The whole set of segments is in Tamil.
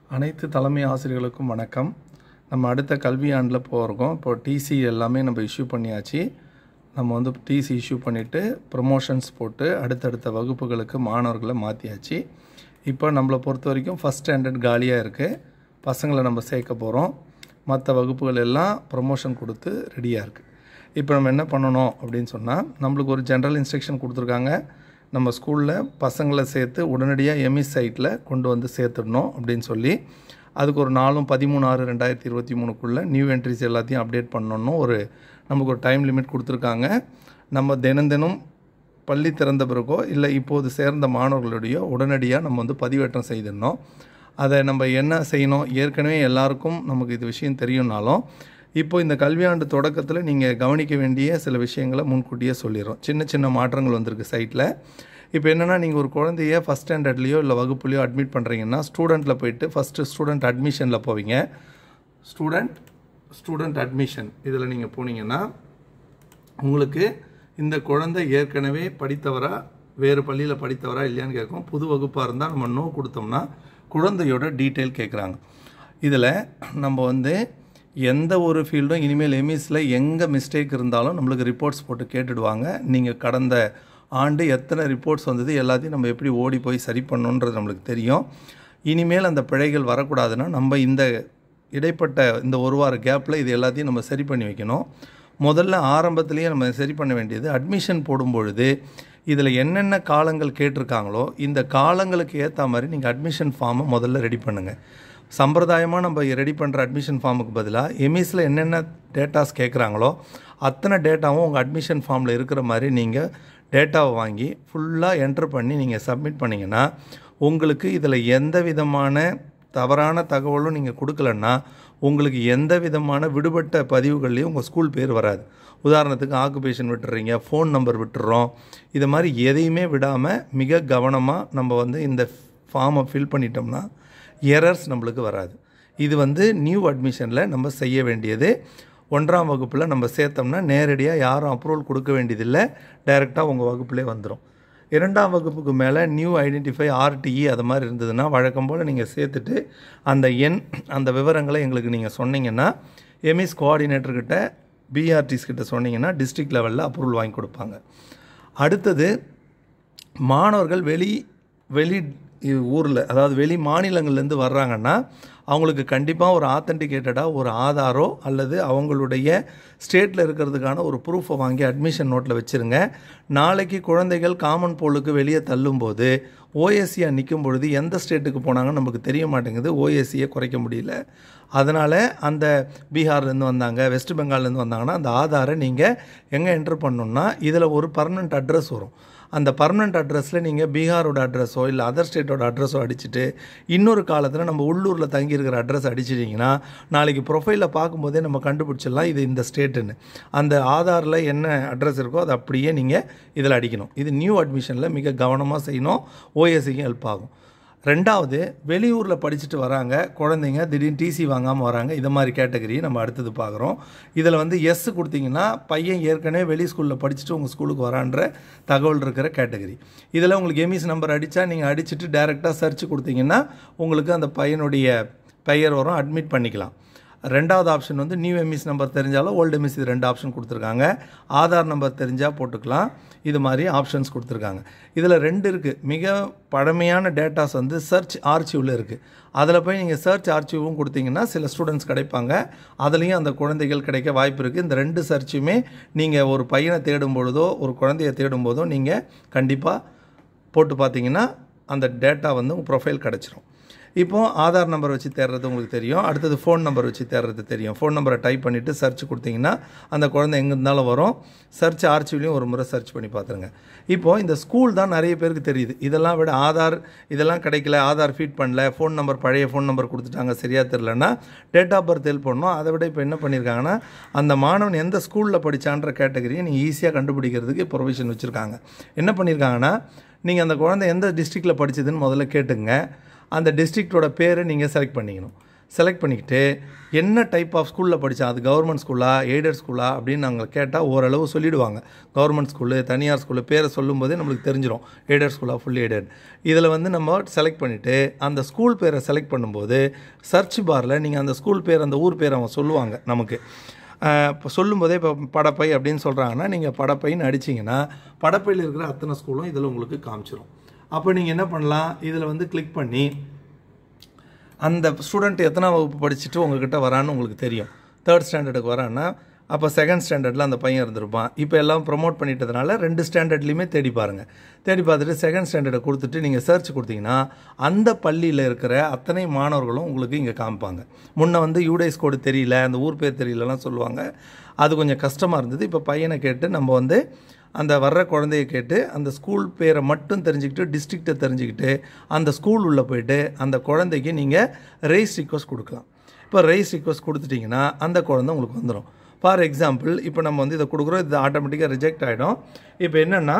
அனைத்து தலைமை ஆசிரியர்களுக்கும் வணக்கம் நம்ம அடுத்த கல்வி ஆண்டில் போகிறோம் இப்போ டிசி எல்லாமே நம்ம இஷ்யூ பண்ணியாச்சு நம்ம வந்து டிசி இஷ்யூ பண்ணிவிட்டு ப்ரொமோஷன்ஸ் போட்டு அடுத்தடுத்த வகுப்புகளுக்கு மாணவர்களை மாற்றியாச்சு இப்போ நம்மளை பொறுத்த வரைக்கும் ஃபஸ்ட் ஸ்டாண்டர்ட் காலியாக இருக்குது பசங்களை நம்ம சேர்க்க போகிறோம் மற்ற வகுப்புகள் எல்லாம் ப்ரொமோஷன் கொடுத்து ரெடியாக இருக்குது இப்போ நம்ம என்ன பண்ணணும் அப்படின்னு சொன்னால் நம்மளுக்கு ஒரு ஜென்ரல் இன்ஸ்ட்ரக்ஷன் கொடுத்துருக்காங்க நம்ம ஸ்கூலில் பசங்களை சேர்த்து உடனடியாக எம்இஸ் சைட்டில் கொண்டு வந்து சேர்த்துடணும் அப்படின்னு சொல்லி அதுக்கு ஒரு நாளும் பதிமூணு ஆறு ரெண்டாயிரத்தி இருபத்தி மூணுக்குள்ளே நியூ என்ட்ரிஸ் எல்லாத்தையும் அப்டேட் பண்ணணும்னு ஒரு நமக்கு ஒரு டைம் லிமிட் கொடுத்துருக்காங்க நம்ம தினம் தினம் பள்ளி திறந்த பிறகோ இல்லை இப்போது சேர்ந்த மாணவர்களுடைய உடனடியாக நம்ம வந்து பதிவேற்றம் செய்திடணும் அதை நம்ம என்ன செய்யணும் ஏற்கனவே எல்லாருக்கும் நமக்கு இது விஷயம் தெரியும்னாலும் இப்போ இந்த கல்வியாண்டு தொடக்கத்தில் நீங்கள் கவனிக்க வேண்டிய சில விஷயங்களை முன்கூட்டியே சொல்லிடுறோம் சின்ன சின்ன மாற்றங்கள் வந்திருக்கு சைட்டில் இப்போ என்னென்னா நீங்கள் ஒரு குழந்தைய ஃபஸ்ட் ஸ்டாண்டர்ட்லேயோ இல்லை வகுப்புலையோ அட்மிட் பண்ணுறீங்கன்னா ஸ்டூடெண்ட்டில் போயிட்டு ஃபஸ்ட்டு ஸ்டூடெண்ட் அட்மிஷனில் போவீங்க ஸ்டூடெண்ட் ஸ்டூடெண்ட் அட்மிஷன் இதில் நீங்கள் போனீங்கன்னா உங்களுக்கு இந்த குழந்தை ஏற்கனவே படித்தவரா வேறு பள்ளியில் படித்தவரா இல்லையான்னு கேட்கும் புது வகுப்பாக இருந்தால் நம்ம நோ கொடுத்தோம்னா குழந்தையோட டீட்டெயில் கேட்குறாங்க இதில் நம்ம வந்து எந்த ஒரு ஃபீல்டும் இனிமேல் எம்இஸில் எங்கே மிஸ்டேக் இருந்தாலும் நம்மளுக்கு ரிப்போர்ட்ஸ் போட்டு கேட்டுடுவாங்க நீங்கள் கடந்த ஆண்டு எத்தனை ரிப்போர்ட்ஸ் வந்தது எல்லாத்தையும் நம்ம எப்படி ஓடி போய் சரி பண்ணணுன்றது நம்மளுக்கு தெரியும் இனிமேல் அந்த பிழைகள் வரக்கூடாதுன்னா நம்ம இந்த இடைப்பட்ட இந்த ஒரு வார கேப்பில் இது எல்லாத்தையும் நம்ம சரி பண்ணி வைக்கணும் முதல்ல ஆரம்பத்திலேயே நம்ம சரி பண்ண வேண்டியது அட்மிஷன் போடும் பொழுது இதில் என்னென்ன காலங்கள் கேட்டிருக்காங்களோ இந்த காலங்களுக்கு ஏற்ற மாதிரி நீங்கள் அட்மிஷன் ஃபார்மை முதல்ல ரெடி பண்ணுங்கள் சம்பிரதாயமாக நம்ம ரெடி பண்ணுற அட்மிஷன் ஃபார்முக்கு பதிலாக எம்இஸில் என்னென்ன டேட்டாஸ் கேட்குறாங்களோ அத்தனை டேட்டாவும் உங்கள் அட்மிஷன் ஃபார்மில் இருக்கிற மாதிரி நீங்கள் டேட்டாவை வாங்கி ஃபுல்லாக என்ட்ரு பண்ணி நீங்கள் சப்மிட் பண்ணிங்கன்னா உங்களுக்கு இதில் எந்த விதமான தவறான தகவலும் நீங்கள் கொடுக்கலன்னா உங்களுக்கு எந்த விதமான விடுபட்ட பதிவுகள்லையும் உங்கள் ஸ்கூல் பேர் வராது உதாரணத்துக்கு ஆக்குபேஷன் விட்டுறீங்க ஃபோன் நம்பர் விட்டுறோம் இது மாதிரி எதையுமே விடாமல் மிக கவனமாக நம்ம வந்து இந்த ஃபார்மை ஃபில் பண்ணிட்டோம்னா எரர்ஸ் நம்மளுக்கு வராது இது வந்து நியூ அட்மிஷனில் நம்ம செய்ய வேண்டியது ஒன்றாம் வகுப்பில் நம்ம சேர்த்தோம்னா நேரடியாக யாரும் அப்ரூவல் கொடுக்க வேண்டியதில்லை டைரெக்டாக உங்கள் வகுப்புலே வந்துடும் இரண்டாம் வகுப்புக்கு மேலே நியூ ஐடென்டிஃபை ஆர்டிஇ அது மாதிரி இருந்ததுன்னா வழக்கம் போல் நீங்கள் சேர்த்துட்டு அந்த எண் அந்த விவரங்களை எங்களுக்கு நீங்கள் சொன்னீங்கன்னா எம்இஸ் கோஆர்டினேட்டர்கிட்ட பிஆர்டிஸ் கிட்ட சொன்னீங்கன்னா டிஸ்ட்ரிக்ட் லெவலில் அப்ரூவல் வாங்கி கொடுப்பாங்க அடுத்தது மாணவர்கள் வெளி வெளி ஊரில் அதாவது வெளி மாநிலங்கள்லேருந்து வர்றாங்கன்னா அவங்களுக்கு கண்டிப்பாக ஒரு ஆத்தென்டிகேட்டடாக ஒரு ஆதாரோ அல்லது அவங்களுடைய ஸ்டேட்டில் இருக்கிறதுக்கான ஒரு ப்ரூஃபை வாங்கி அட்மிஷன் நோட்டில் வச்சுருங்க நாளைக்கு குழந்தைகள் காமன் போலுக்கு வெளியே தள்ளும்போது ஓஎஸ்சியாக நிற்கும் பொழுது எந்த ஸ்டேட்டுக்கு போனாங்கன்னு நமக்கு தெரிய மாட்டேங்குது ஓஎஸ்சியை குறைக்க முடியல அதனால் அந்த பீகார்லேருந்து வந்தாங்க வெஸ்ட் பெங்கால்லேருந்து வந்தாங்கன்னா அந்த ஆதாரை நீங்கள் எங்கே என்ட்ரு பண்ணணுன்னா இதில் ஒரு பர்மனண்ட் அட்ரஸ் வரும் அந்த பர்மனண்ட் அட்ரஸில் நீங்கள் பீகாரோட அட்ரஸோ இல்லை அதர் ஸ்டேட்டோட அட்ரஸோ அடிச்சுட்டு இன்னொரு காலத்தில் நம்ம உள்ளூரில் தங்கியிருக்கிற அட்ரஸ் அடிச்சிட்டிங்கன்னா நாளைக்கு ப்ரொஃபைலில் பார்க்கும்போதே நம்ம கண்டுபிடிச்சிடலாம் இது இந்த ஸ்டேட்டுன்னு அந்த ஆதாரில் என்ன அட்ரஸ் இருக்கோ அதை அப்படியே நீங்கள் இதில் அடிக்கணும் இது நியூ அட்மிஷனில் மிக கவனமாக செய்யணும் ஓஎஸ்சிக்கும் ஹெல்ப் ஆகும் ரெண்டாவது வெளியூரில் படிச்சுட்டு வராங்க குழந்தைங்க திடீர்னு டிசி வாங்காமல் வராங்க இது மாதிரி கேட்டகரி நம்ம அடுத்தது பார்க்குறோம் இதில் வந்து எஸ் கொடுத்தீங்கன்னா பையன் ஏற்கனவே வெளி ஸ்கூலில் படிச்சுட்டு உங்கள் ஸ்கூலுக்கு வரான்ற தகவல் இருக்கிற கேட்டகரி இதில் உங்களுக்கு எம்இஸ் நம்பர் அடித்தா நீங்கள் அடிச்சுட்டு டேரெக்டாக சர்ச் கொடுத்தீங்கன்னா உங்களுக்கு அந்த பையனுடைய பெயர் வரும் அட்மிட் பண்ணிக்கலாம் ரெண்டாவது ஆப்ஷன் வந்து நியூ எம்இஸ் நம்பர் தெரிஞ்சாலும் ஓல்டு எம்இஸ் இது ரெண்டு ஆப்ஷன் கொடுத்துருக்காங்க ஆதார் நம்பர் தெரிஞ்சால் போட்டுக்கலாம் இது மாதிரி ஆப்ஷன்ஸ் கொடுத்துருக்காங்க இதில் ரெண்டு இருக்குது மிக பழமையான டேட்டாஸ் வந்து சர்ச் ஆர்ச்சிவில் இருக்குது அதில் போய் நீங்கள் சர்ச் ஆர்ச்சிவும் கொடுத்தீங்கன்னா சில ஸ்டூடெண்ட்ஸ் கிடைப்பாங்க அதுலேயும் அந்த குழந்தைகள் கிடைக்க வாய்ப்பு இருக்குது இந்த ரெண்டு சர்ச்சுமே நீங்கள் ஒரு பையனை தேடும் பொழுதோ ஒரு குழந்தைய தேடும் போதோ நீங்கள் கண்டிப்பாக போட்டு பார்த்தீங்கன்னா அந்த டேட்டா வந்து உங்கள் ப்ரொஃபைல் கிடச்சிரும் இப்போது ஆதார் நம்பர் வச்சு தேடுறது உங்களுக்கு தெரியும் அடுத்தது ஃபோன் நம்பர் வச்சு தேடுறது தெரியும் ஃபோன் நம்பரை டைப் பண்ணிவிட்டு சர்ச் கொடுத்தீங்கன்னா அந்த குழந்தை எங்கே இருந்தாலும் வரும் சர்ச் ஆர்ச்சிவ்லையும் ஒரு முறை சர்ச் பண்ணி பார்த்துருங்க இப்போது இந்த ஸ்கூல் தான் நிறைய பேருக்கு தெரியுது இதெல்லாம் விட ஆதார் இதெல்லாம் கிடைக்கல ஆதார் ஃபீட் பண்ணல ஃபோன் நம்பர் பழைய ஃபோன் நம்பர் கொடுத்துட்டாங்க சரியாக தெரிலன்னா டேட் ஆஃப் பர்த் ஹெல்ப் பண்ணணும் அதை விட இப்போ என்ன பண்ணியிருக்காங்கன்னா அந்த மாணவன் எந்த ஸ்கூலில் படித்தான்ற கேட்டகரியை நீங்கள் ஈஸியாக கண்டுபிடிக்கிறதுக்கு ப்ரொவிஷன் வச்சுருக்காங்க என்ன பண்ணியிருக்காங்கன்னா நீங்கள் அந்த குழந்தை எந்த டிஸ்ட்ரிக்டில் படித்ததுன்னு முதல்ல கேட்டுங்க அந்த டிஸ்ட்ரிக்டோட பேரை நீங்கள் செலக்ட் பண்ணிக்கணும் செலக்ட் பண்ணிக்கிட்டு என்ன டைப் ஆஃப் ஸ்கூலில் படித்தான் அது கவர்மெண்ட் ஸ்கூலா எய்டட் ஸ்கூலா அப்படின்னு நாங்கள் கேட்டால் ஓரளவு சொல்லிடுவாங்க கவர்மெண்ட் ஸ்கூலு தனியார் ஸ்கூலு பேரை சொல்லும்போதே நம்மளுக்கு தெரிஞ்சிடும் எய்டட் ஸ்கூலா ஃபுல் எய்டட் இதில் வந்து நம்ம செலக்ட் பண்ணிவிட்டு அந்த ஸ்கூல் பேரை செலக்ட் பண்ணும்போது சர்ச் பாரில் நீங்கள் அந்த ஸ்கூல் பேர் அந்த ஊர் பேர் அவங்க சொல்லுவாங்க நமக்கு இப்போ சொல்லும்போதே இப்போ படப்பை அப்படின்னு சொல்கிறாங்கன்னா நீங்கள் படப்பைன்னு அடிச்சிங்கன்னா படப்பையில் இருக்கிற அத்தனை ஸ்கூலும் இதில் உங்களுக்கு காமிச்சிரும் அப்போ நீங்கள் என்ன பண்ணலாம் இதில் வந்து கிளிக் பண்ணி அந்த ஸ்டூடெண்ட் எத்தனை வகுப்பு படிச்சுட்டு உங்ககிட்ட வரான்னு உங்களுக்கு தெரியும் தேர்ட் ஸ்டாண்டர்டுக்கு வரான்னா அப்போ செகண்ட் ஸ்டாண்டர்டில் அந்த பையன் இருந்திருப்பான் இப்போ எல்லாம் ப்ரொமோட் பண்ணிட்டதுனால ரெண்டு ஸ்டாண்டர்ட்லேயுமே தேடி பாருங்கள் தேடி பார்த்துட்டு செகண்ட் ஸ்டாண்டர்டை கொடுத்துட்டு நீங்கள் சர்ச் கொடுத்தீங்கன்னா அந்த பள்ளியில் இருக்கிற அத்தனை மாணவர்களும் உங்களுக்கு இங்கே காமிப்பாங்க முன்ன வந்து யூடைஸ் கோடு தெரியல அந்த ஊர் பேர் தெரியலலாம் சொல்லுவாங்க அது கொஞ்சம் கஷ்டமாக இருந்தது இப்போ பையனை கேட்டு நம்ம வந்து அந்த வர்ற குழந்தைய கேட்டு அந்த ஸ்கூல் பேரை மட்டும் தெரிஞ்சுக்கிட்டு டிஸ்ட்ரிக்டை தெரிஞ்சுக்கிட்டு அந்த ஸ்கூல் உள்ளே போயிட்டு அந்த குழந்தைக்கு நீங்கள் ரைஸ் ரிக்வஸ்ட் கொடுக்கலாம் இப்போ ரைஸ் ரிக்வஸ்ட் கொடுத்துட்டிங்கன்னா அந்த குழந்தை உங்களுக்கு வந்துடும் ஃபார் எக்ஸாம்பிள் இப்போ நம்ம வந்து இதை கொடுக்குறோம் இது ஆட்டோமேட்டிக்காக ரிஜெக்ட் ஆகிடும் இப்போ என்னென்னா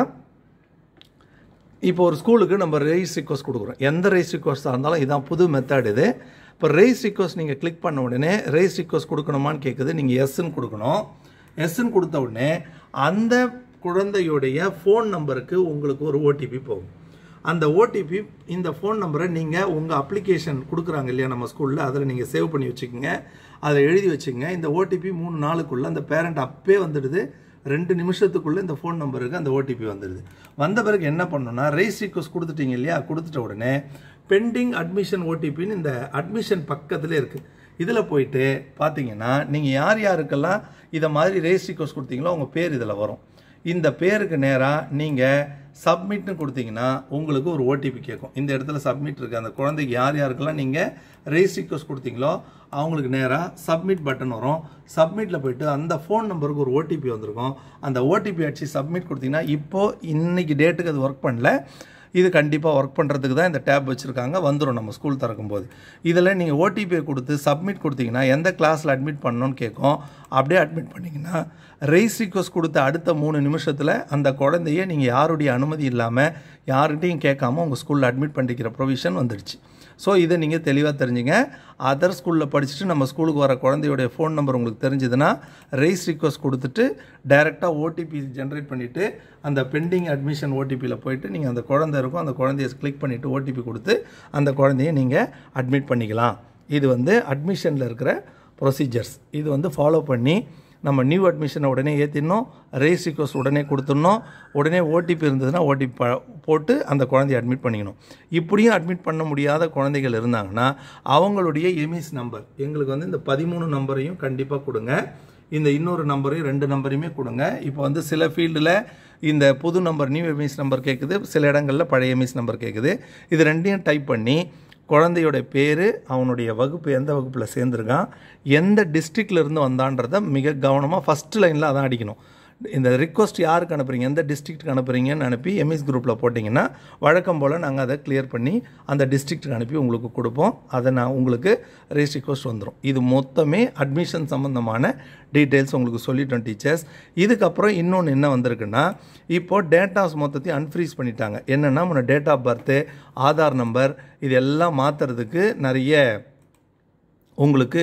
இப்போ ஒரு ஸ்கூலுக்கு நம்ம ரைஸ் ரிக்வஸ்ட் கொடுக்குறோம் எந்த ரைஸ் ரிக்வஸ்ட்டாக இருந்தாலும் இதான் புது மெத்தட் இது இப்போ ரைஸ் ரிக்வஸ்ட் நீங்கள் கிளிக் பண்ண உடனே ரைஸ் ரிக்வஸ்ட் கொடுக்கணுமான்னு கேட்குது நீங்கள் எஸ்ன்னு கொடுக்கணும் எஸ்ன்னு கொடுத்த உடனே அந்த குழந்தையுடைய ஃபோன் நம்பருக்கு உங்களுக்கு ஒரு ஓடிபி போகும் அந்த ஓடிபி இந்த ஃபோன் நம்பரை நீங்கள் உங்கள் அப்ளிகேஷன் கொடுக்குறாங்க இல்லையா நம்ம ஸ்கூலில் அதில் நீங்கள் சேவ் பண்ணி வச்சுக்கோங்க அதை எழுதி வச்சுக்கோங்க இந்த ஓடிபி மூணு நாளுக்குள்ளே அந்த பேரண்ட் அப்பே வந்துடுது ரெண்டு நிமிஷத்துக்குள்ளே இந்த ஃபோன் நம்பருக்கு அந்த ஓடிபி வந்துடுது வந்த பிறகு என்ன பண்ணணும்னா ரைஸ் ரிக்வஸ்ட் கொடுத்துட்டீங்க இல்லையா கொடுத்துட்ட உடனே பெண்டிங் அட்மிஷன் ஓடிபின்னு இந்த அட்மிஷன் பக்கத்தில் இருக்குது இதில் போயிட்டு பார்த்தீங்கன்னா நீங்கள் யார் யாருக்கெல்லாம் இதை மாதிரி ரேஸ் ரிக்வஸ்ட் கொடுத்தீங்களோ உங்கள் பேர் இதில் வரும் இந்த பேருக்கு நேராக நீங்கள் சப்மிட்னு கொடுத்தீங்கன்னா உங்களுக்கு ஒரு ஓடிபி கேட்கும் இந்த இடத்துல சப்மிட் இருக்குது அந்த குழந்தைக்கு யார் யாருக்கெல்லாம் நீங்கள் ரேஸ் ரிக்வஸ்ட் கொடுத்தீங்களோ அவங்களுக்கு நேராக சப்மிட் பட்டன் வரும் சப்மிட்டில் போயிட்டு அந்த ஃபோன் நம்பருக்கு ஒரு ஓடிபி வந்திருக்கும் அந்த ஓடிபி அடிச்சு சப்மிட் கொடுத்தீங்கன்னா இப்போது இன்னைக்கு டேட்டுக்கு அது ஒர்க் பண்ணல இது கண்டிப்பாக ஒர்க் பண்ணுறதுக்கு தான் இந்த டேப் வச்சுருக்காங்க வந்துடும் நம்ம ஸ்கூல் திறக்கும்போது இதில் நீங்கள் ஓடிபியை கொடுத்து சப்மிட் கொடுத்தீங்கன்னா எந்த கிளாஸில் அட்மிட் பண்ணணும்னு கேட்கும் அப்படியே அட்மிட் பண்ணிங்கன்னா ரைஸ் ரிக்வஸ்ட் கொடுத்த அடுத்த மூணு நிமிஷத்தில் அந்த குழந்தைய நீங்கள் யாருடைய அனுமதி இல்லாமல் யார்கிட்டையும் கேட்காம உங்கள் ஸ்கூலில் அட்மிட் பண்ணிக்கிற ப்ரொவிஷன் வந்துடுச்சு ஸோ இதை நீங்கள் தெளிவாக தெரிஞ்சுங்க அதர் ஸ்கூலில் படிச்சுட்டு நம்ம ஸ்கூலுக்கு வர குழந்தையோடைய ஃபோன் நம்பர் உங்களுக்கு தெரிஞ்சதுன்னா ரைஸ் ரிக்வஸ்ட் கொடுத்துட்டு டைரெக்டாக ஓடிபி ஜென்ரேட் பண்ணிவிட்டு அந்த பெண்டிங் அட்மிஷன் ஓடிபியில் போயிட்டு நீங்கள் அந்த குழந்தை இருக்கும் அந்த குழந்தைய கிளிக் பண்ணிவிட்டு ஓடிபி கொடுத்து அந்த குழந்தைய நீங்கள் அட்மிட் பண்ணிக்கலாம் இது வந்து அட்மிஷனில் இருக்கிற ப்ரொசீஜர்ஸ் இது வந்து ஃபாலோ பண்ணி நம்ம நியூ அட்மிஷனை உடனே ஏற்றிடணும் ரேஸ் ரிக்வஸ்ட் உடனே கொடுத்துடணும் உடனே ஓடிபி இருந்ததுன்னா ஓடிபி ப போட்டு அந்த குழந்தைய அட்மிட் பண்ணிக்கணும் இப்படியும் அட்மிட் பண்ண முடியாத குழந்தைகள் இருந்தாங்கன்னா அவங்களுடைய எமிஸ் நம்பர் எங்களுக்கு வந்து இந்த பதிமூணு நம்பரையும் கண்டிப்பாக கொடுங்க இந்த இன்னொரு நம்பரையும் ரெண்டு நம்பரையுமே கொடுங்க இப்போ வந்து சில ஃபீல்டில் இந்த புது நம்பர் நியூ எமிஸ் நம்பர் கேட்குது சில இடங்களில் பழைய எமிஸ் நம்பர் கேட்குது இது ரெண்டையும் டைப் பண்ணி குழந்தையோட பேர் அவனுடைய வகுப்பு எந்த வகுப்பில் சேர்ந்துருக்கான் எந்த டிஸ்ட்ரிக்ட்ல இருந்து வந்தான்றதை மிக கவனமாக ஃபஸ்ட் லைனில் அதான் அடிக்கணும் இந்த ரிக்வஸ்ட் யாருக்கு அனுப்புறீங்க எந்த டிஸ்ட்ரிக்ட்டுக்கு அனுப்புறீங்கன்னு அனுப்பி எம்எஸ் குரூப்பில் போட்டிங்கன்னா வழக்கம் போல் நாங்கள் அதை கிளியர் பண்ணி அந்த டிஸ்ட்ரிக்ட்டுக்கு அனுப்பி உங்களுக்கு கொடுப்போம் அதை நான் உங்களுக்கு ரேஸ் ரிக்வஸ்ட் வந்துடும் இது மொத்தமே அட்மிஷன் சம்மந்தமான டீட்டெயில்ஸ் உங்களுக்கு சொல்லிட்டோம் டீச்சர்ஸ் இதுக்கப்புறம் இன்னொன்று என்ன வந்திருக்குன்னா இப்போது டேட்டாஸ் மொத்தத்தையும் அன்ஃப்ரீஸ் பண்ணிட்டாங்க என்னென்னா முன்ன date of birth Aadhaar number இது எல்லாம் மாற்றுறதுக்கு நிறைய உங்களுக்கு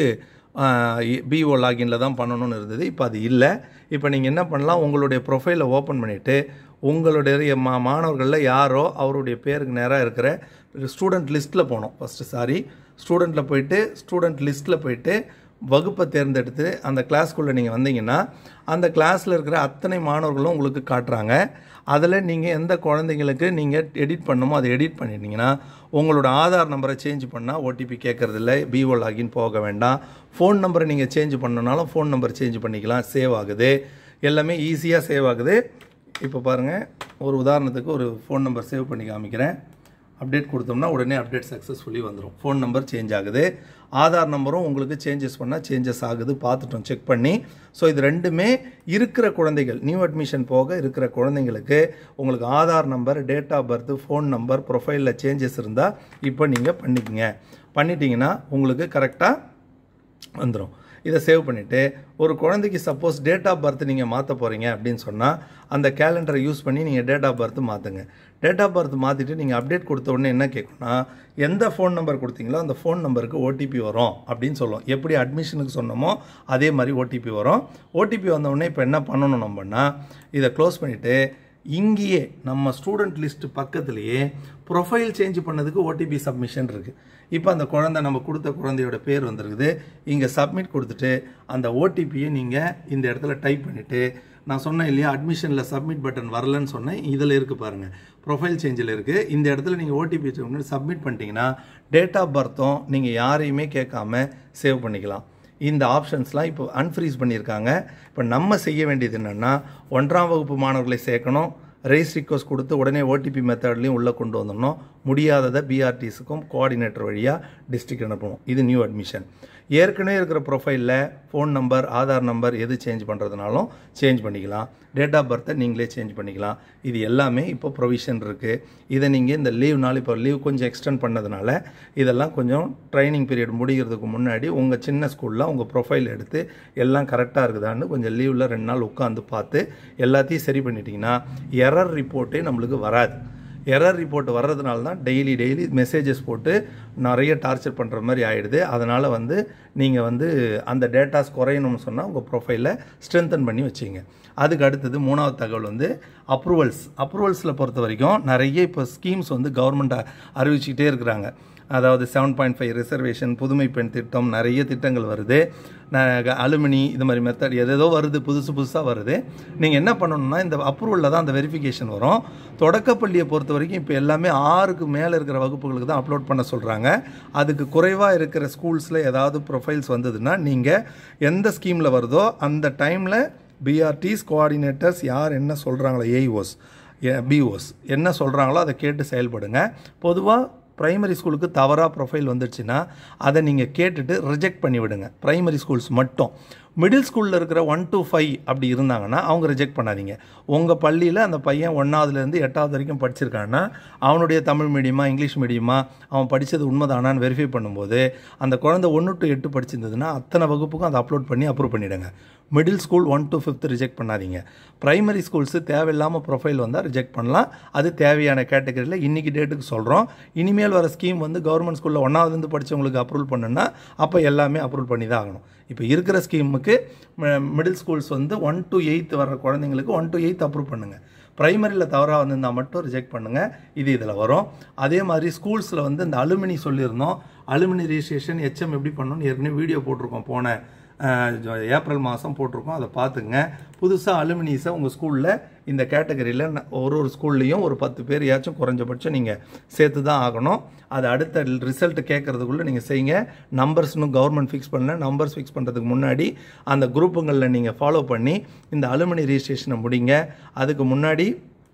பிஓ லாகின்ல தான் பண்ணணும்னு இருந்தது இப்போ அது இல்லை இப்போ நீங்கள் என்ன பண்ணலாம் உங்களுடைய ப்ரொஃபைலை ஓப்பன் பண்ணிவிட்டு உங்களுடைய மா மாணவர்களில் யாரோ அவருடைய பேருக்கு நேராக இருக்கிற ஸ்டூடெண்ட் லிஸ்ட்டில் போகணும் ஃபஸ்ட்டு சாரி ஸ்டூடெண்ட்டில் போயிட்டு ஸ்டூடெண்ட் லிஸ்ட்டில் போயிட்டு வகுப்பை தேர்ந்தெடுத்து அந்த கிளாஸ்க்குள்ளே நீங்கள் வந்தீங்கன்னா அந்த கிளாஸில் இருக்கிற அத்தனை மாணவர்களும் உங்களுக்கு காட்டுறாங்க அதில் நீங்கள் எந்த குழந்தைங்களுக்கு நீங்கள் எடிட் பண்ணுமோ அதை எடிட் பண்ணிட்டீங்கன்னா உங்களோட ஆதார் நம்பரை சேஞ்ச் பண்ணால் ஓடிபி கேட்குறதில்ல பிஓ லாகின் போக வேண்டாம் ஃபோன் நம்பரை நீங்கள் சேஞ்ச் பண்ணனாலும் ஃபோன் நம்பர் சேஞ்ச் பண்ணிக்கலாம் சேவ் ஆகுது எல்லாமே ஈஸியாக சேவ் ஆகுது இப்போ பாருங்கள் ஒரு உதாரணத்துக்கு ஒரு ஃபோன் நம்பர் சேவ் பண்ணி காமிக்கிறேன் அப்டேட் கொடுத்தோம்னா உடனே அப்டேட் சக்ஸஸ்ஃபுல்லி வந்துடும் ஃபோன் நம்பர் சேஞ்ச் ஆகுது ஆதார் நம்பரும் உங்களுக்கு சேஞ்சஸ் பண்ணால் சேஞ்சஸ் ஆகுது பார்த்துட்டோம் செக் பண்ணி ஸோ இது ரெண்டுமே இருக்கிற குழந்தைகள் நியூ அட்மிஷன் போக இருக்கிற குழந்தைங்களுக்கு உங்களுக்கு Aadhaar number date of birth phone number ப்ரொஃபைலில் சேஞ்சஸ் இருந்தால் இப்போ நீங்கள் பண்ணிக்கங்க பண்ணிட்டீங்கன்னா உங்களுக்கு கரெக்டாக வந்துடும் இதை சேவ் பண்ணிவிட்டு ஒரு குழந்தைக்கு சப்போஸ் டேட் ஆஃப் பர்த் நீங்கள் மாற்ற போகிறீங்க அப்படின்னு சொன்னால் அந்த கேலண்டரை யூஸ் பண்ணி நீங்கள் டேட் ஆஃப் பர்த் மாற்றுங்க டேட் ஆஃப் பர்த் மாற்றிட்டு நீங்கள் அப்டேட் கொடுத்த உடனே என்ன கேட்கும்னா எந்த ஃபோன் நம்பர் கொடுத்தீங்களோ அந்த ஃபோன் நம்பருக்கு ஓடிபி வரும் அப்படின்னு சொல்லுவோம் எப்படி அட்மிஷனுக்கு சொன்னோமோ அதே மாதிரி ஓடிபி வரும் ஓடிபி வந்த உடனே இப்போ என்ன பண்ணணும் நம்மன்னா இதை க்ளோஸ் பண்ணிவிட்டு இங்கேயே நம்ம ஸ்டூடெண்ட் லிஸ்ட் பக்கத்துலேயே ப்ரொஃபைல் சேஞ்ச் பண்ணதுக்கு ஓடிபி சப்மிஷன் இருக்குது இப்போ அந்த குழந்தை நம்ம கொடுத்த குழந்தையோட பேர் வந்திருக்குது இங்கே சப்மிட் கொடுத்துட்டு அந்த ஓடிபியை நீங்கள் இந்த இடத்துல டைப் பண்ணிவிட்டு நான் சொன்னேன் இல்லையா அட்மிஷனில் சப்மிட் பட்டன் வரலன்னு சொன்னேன் இதில் இருக்குது பாருங்கள் ப்ரொஃபைல் சேஞ்சில் இருக்குது இந்த இடத்துல நீங்கள் ஓடிபி சப்மிட் பண்ணிட்டீங்கன்னா டேட் ஆஃப் பர்த்தும் நீங்கள் யாரையுமே கேட்காம சேவ் பண்ணிக்கலாம் இந்த ஆப்ஷன்ஸ்லாம் இப்போ அன்ஃப்ரீஸ் பண்ணியிருக்காங்க இப்போ நம்ம செய்ய வேண்டியது என்னென்னா ஒன்றாம் வகுப்பு மாணவர்களை சேர்க்கணும் ரேஸ் ரிக்வஸ்ட் கொடுத்து உடனே ஓடிபி மெத்தட்லையும் உள்ளே கொண்டு வந்துடணும் முடியாததை பிஆர்டிஸுக்கும் கோஆர்டினேட்டர் வழியாக டிஸ்ட்ரிக்ட் அனுப்பணும் இது நியூ அட்மிஷன் ஏற்கனவே இருக்கிற ப்ரொஃபைலில் ஃபோன் நம்பர் ஆதார் நம்பர் எது சேஞ்ச் பண்ணுறதுனாலும் சேஞ்ச் பண்ணிக்கலாம் டேட் ஆஃப் பர்த்தை நீங்களே சேஞ்ச் பண்ணிக்கலாம் இது எல்லாமே இப்போ ப்ரொவிஷன் இருக்குது இதை நீங்கள் இந்த லீவ் நாள் இப்போ லீவ் கொஞ்சம் எக்ஸ்டெண்ட் பண்ணதுனால இதெல்லாம் கொஞ்சம் ட்ரைனிங் பீரியட் முடிகிறதுக்கு முன்னாடி உங்கள் சின்ன ஸ்கூலில் உங்கள் ப்ரொஃபைல் எடுத்து எல்லாம் கரெக்டாக இருக்குதான்னு கொஞ்சம் லீவில் ரெண்டு நாள் உட்காந்து பார்த்து எல்லாத்தையும் சரி பண்ணிட்டீங்கன்னா எரர் ரிப்போர்ட்டே நம்மளுக்கு வராது எரர் ரிப்போர்ட் வர்றதுனால தான் டெய்லி டெய்லி மெசேஜஸ் போட்டு நிறைய டார்ச்சர் பண்ணுற மாதிரி ஆகிடுது அதனால் வந்து நீங்கள் வந்து அந்த டேட்டாஸ் குறையணும்னு சொன்னால் உங்கள் ப்ரொஃபைலை ஸ்ட்ரென்தன் பண்ணி வச்சிங்க அதுக்கு அடுத்தது மூணாவது தகவல் வந்து அப்ரூவல்ஸ் அப்ரூவல்ஸில் பொறுத்த வரைக்கும் நிறைய இப்போ ஸ்கீம்ஸ் வந்து கவர்மெண்ட் அறிவிச்சுக்கிட்டே இருக்கிறாங்க அதாவது செவன் பாயிண்ட் ஃபைவ் ரிசர்வேஷன் புதுமை பெண் திட்டம் நிறைய திட்டங்கள் வருது அலுமினி இது மாதிரி மெத்தட் எதேதோ வருது புதுசு புதுசாக வருது நீங்கள் என்ன பண்ணணும்னா இந்த அப்ரூவலில் தான் அந்த வெரிஃபிகேஷன் வரும் தொடக்கப்பள்ளியை பொறுத்த வரைக்கும் இப்போ எல்லாமே ஆறுக்கு மேலே இருக்கிற வகுப்புகளுக்கு தான் அப்லோட் பண்ண சொல்கிறாங்க அதுக்கு குறைவாக இருக்கிற ஸ்கூல்ஸில் ஏதாவது ப்ரொஃபைல்ஸ் வந்ததுன்னா நீங்கள் எந்த ஸ்கீமில் வருதோ அந்த டைமில் பிஆர்டிஸ் கோஆர்டினேட்டர்ஸ் யார் என்ன சொல்கிறாங்களோ ஏஇஓஸ் பிஓஸ் என்ன சொல்கிறாங்களோ அதை கேட்டு செயல்படுங்க பொதுவாக ப்ரைமரி ஸ்கூலுக்கு தவறாக ப்ரொஃபைல் வந்துடுச்சுன்னா அதை நீங்கள் கேட்டுட்டு ரிஜெக்ட் பண்ணி விடுங்க ப்ரைமரி ஸ்கூல்ஸ் மட்டும் மிடில் ஸ்கூலில் இருக்கிற ஒன் டு ஃபைவ் அப்படி இருந்தாங்கன்னா அவங்க ரிஜெக்ட் பண்ணாதீங்க உங்கள் பள்ளியில் அந்த பையன் ஒன்றாவதுலேருந்து எட்டாவது வரைக்கும் படிச்சிருக்கான்னா அவனுடைய தமிழ் மீடியமா இங்கிலீஷ் மீடியமா அவன் படித்தது உண்மைதானான்னு வெரிஃபை பண்ணும்போது அந்த குழந்தை ஒன்று டு எட்டு படிச்சிருந்ததுன்னா அத்தனை வகுப்புக்கும் அதை அப்லோட் பண்ணி அப்ரூவ் பண்ணிவிடுங்க middle school one to fifth reject பண்ணாதீங்க ப்ரைமரி ஸ்கூல்ஸு தேவையில்லாமல் ப்ரொஃபைல் வந்தால் ரிஜெக்ட் பண்ணலாம் அது தேவையான கேட்டகரியில் இன்றைக்கி டேட்டுக்கு சொல்கிறோம் இனிமேல் வர ஸ்கீம் வந்து கவர்மெண்ட் ஸ்கூலில் ஒன்றாவதுலேருந்து படித்தவங்களுக்கு அப்ரூவல் பண்ணுன்னா அப்போ எல்லாமே அப்ரூவல் பண்ணி தான் ஆகணும் இப்போ இருக்கிற ஸ்கீமுக்கு மிடில் ஸ்கூல்ஸ் வந்து ஒன் டு எயித் வர குழந்தைங்களுக்கு ஒன் டு எயித் அப்ரூவ் பண்ணுங்கள் ப்ரைமரியில் தவறாக வந்திருந்தால் மட்டும் ரிஜெக்ட் பண்ணுங்கள் இது இதில் வரும் அதே மாதிரி ஸ்கூல்ஸில் வந்து இந்த அலுமினி சொல்லியிருந்தோம் அலுமினி ரிஜிஸ்ட்ரேஷன் ஹெச்எம் எப்படி பண்ணணும்னு ஏற்கனவே வீடியோ போட்டிருக்கோம் போன ஏப்ரல் மாதம் போட்டிருக்கோம் அதை பார்த்துங்க புதுசாக அலுமினிஸை உங்கள் ஸ்கூலில் இந்த கேட்டகரியில் ஒரு ஒரு ஸ்கூல்லையும் ஒரு பத்து பேர் ஏச்சும் குறைஞ்சபட்சம் நீங்கள் சேர்த்து தான் ஆகணும் அது அடுத்த ரிசல்ட் கேட்குறதுக்குள்ளே நீங்கள் செய்யுங்க நம்பர்ஸ் இன்னும் கவர்மெண்ட் ஃபிக்ஸ் பண்ணல நம்பர்ஸ் ஃபிக்ஸ் பண்ணுறதுக்கு முன்னாடி அந்த குரூப்புங்களில் நீங்கள் ஃபாலோ பண்ணி இந்த அலுமினி ரிஜிஸ்ட்ரேஷனை முடிங்க அதுக்கு முன்னாடி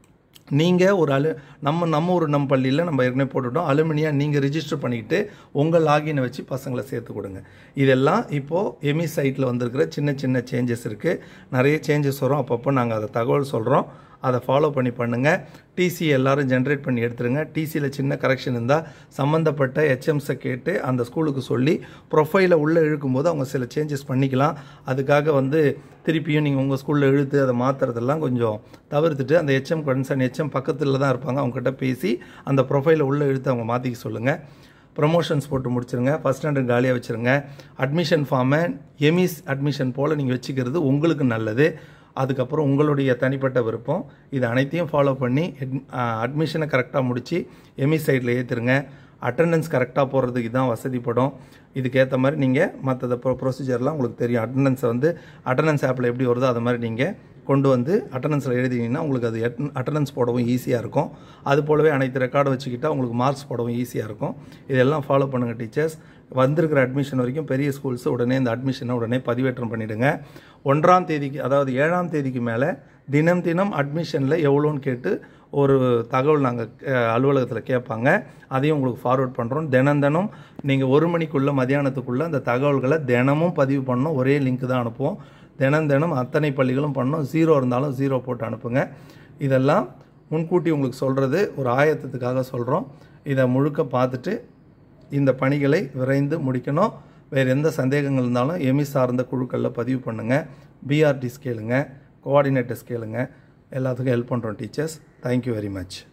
நீங்கள் ஒரு அலு நம்ம நம்ம ஒரு நம்ம பள்ளியில் நம்ம ஏற்கனவே போட்டுட்டோம் அலுமினியாக நீங்கள் ரிஜிஸ்டர் பண்ணிக்கிட்டு உங்கள் லாகினை வச்சு பசங்களை சேர்த்து கொடுங்க இதெல்லாம் இப்போது எமி சைட்டில் வந்திருக்கிற சின்ன சின்ன சேஞ்சஸ் இருக்குது நிறைய சேஞ்சஸ் வரும் அப்பப்போ நாங்கள் அதை தகவல் சொல்கிறோம் அதை ஃபாலோ பண்ணி பண்ணுங்கள் டிசி எல்லாரும் ஜென்ரேட் பண்ணி எடுத்துருங்க டிசியில் சின்ன கரெக்ஷன் இருந்தால் சம்மந்தப்பட்ட ஹெச்எம்ஸை கேட்டு அந்த ஸ்கூலுக்கு சொல்லி ப்ரொஃபைலை உள்ளே இழுக்கும்போது அவங்க சில சேஞ்சஸ் பண்ணிக்கலாம் அதுக்காக வந்து திருப்பியும் நீங்கள் உங்கள் ஸ்கூலில் இழுத்து அதை மாற்றுறதெல்லாம் கொஞ்சம் தவிர்த்துட்டு அந்த ஹெச்எம் கன்சர்ன் ஹெச்எம் பக்கத்தில் தான் இருப்பாங்க அவங்ககிட்ட பேசி அந்த ப்ரொஃபைலை உள்ளே இழுத்து அவங்க மாற்றிக்க சொல்லுங்கள் ப்ரொமோஷன்ஸ் போட்டு முடிச்சிருங்க ஃபஸ்ட் ஸ்டாண்டர்ட் காலியாக வச்சுருங்க அட்மிஷன் ஃபார்மை எமிஸ் அட்மிஷன் போல் நீங்கள் வச்சுக்கிறது உங்களுக்கு நல்லது அதுக்கப்புறம் உங்களுடைய தனிப்பட்ட விருப்பம் இது அனைத்தையும் ஃபாலோ பண்ணி அட்மிஷனை கரெக்டாக முடித்து எமி சைடில் ஏற்றுருங்க அட்டண்டன்ஸ் கரெக்டாக போடுறதுக்கு தான் வசதிப்படும் இதுக்கேற்ற மாதிரி நீங்கள் மற்ற ப்ரொ ப்ரொசீஜர்லாம் உங்களுக்கு தெரியும் அட்டண்டன்ஸை வந்து அட்டண்டன்ஸ் ஆப்பில் எப்படி வருதோ அது மாதிரி நீங்கள் கொண்டு வந்து அட்டண்டன்ஸில் எழுதினீங்கன்னா உங்களுக்கு அது அட்டண்டன்ஸ் போடவும் ஈஸியாக இருக்கும் அது போலவே அனைத்து ரெக்கார்டு வச்சுக்கிட்டால் உங்களுக்கு மார்க்ஸ் போடவும் ஈஸியாக இருக்கும் இதெல்லாம் ஃபாலோ பண்ணுங்கள் டீச்சர்ஸ் வந்திருக்கிற அட்மிஷன் வரைக்கும் பெரிய ஸ்கூல்ஸ் உடனே இந்த அட்மிஷனை உடனே பதிவேற்றம் பண்ணிவிடுங்க ஒன்றாம் தேதிக்கு அதாவது ஏழாம் தேதிக்கு மேலே தினம் தினம் அட்மிஷனில் எவ்வளோன்னு கேட்டு ஒரு தகவல் நாங்கள் அலுவலகத்தில் கேட்பாங்க அதையும் உங்களுக்கு ஃபார்வர்ட் பண்ணுறோம் தினம் தினம் நீங்கள் ஒரு மணிக்குள்ளே மதியானத்துக்குள்ளே அந்த தகவல்களை தினமும் பதிவு பண்ணணும் ஒரே லிங்க் தான் அனுப்புவோம் தினம் தினம் அத்தனை பள்ளிகளும் பண்ணோம் ஜீரோ இருந்தாலும் ஜீரோ போட்டு அனுப்புங்க இதெல்லாம் முன்கூட்டி உங்களுக்கு சொல்கிறது ஒரு ஆயத்தத்துக்காக சொல்கிறோம் இதை முழுக்க பார்த்துட்டு இந்த பணிகளை விரைந்து முடிக்கணும் வேறு எந்த சந்தேகங்கள் இருந்தாலும் எமி சார்ந்த குழுக்களில் பதிவு பண்ணுங்கள் பிஆர்டிஸ் கேளுங்க கோஆர்டினேட்டர்ஸ் கேளுங்க எல்லாத்துக்கும் ஹெல்ப் பண்ணுறோம் டீச்சர்ஸ் தேங்க்யூ வெரி மச்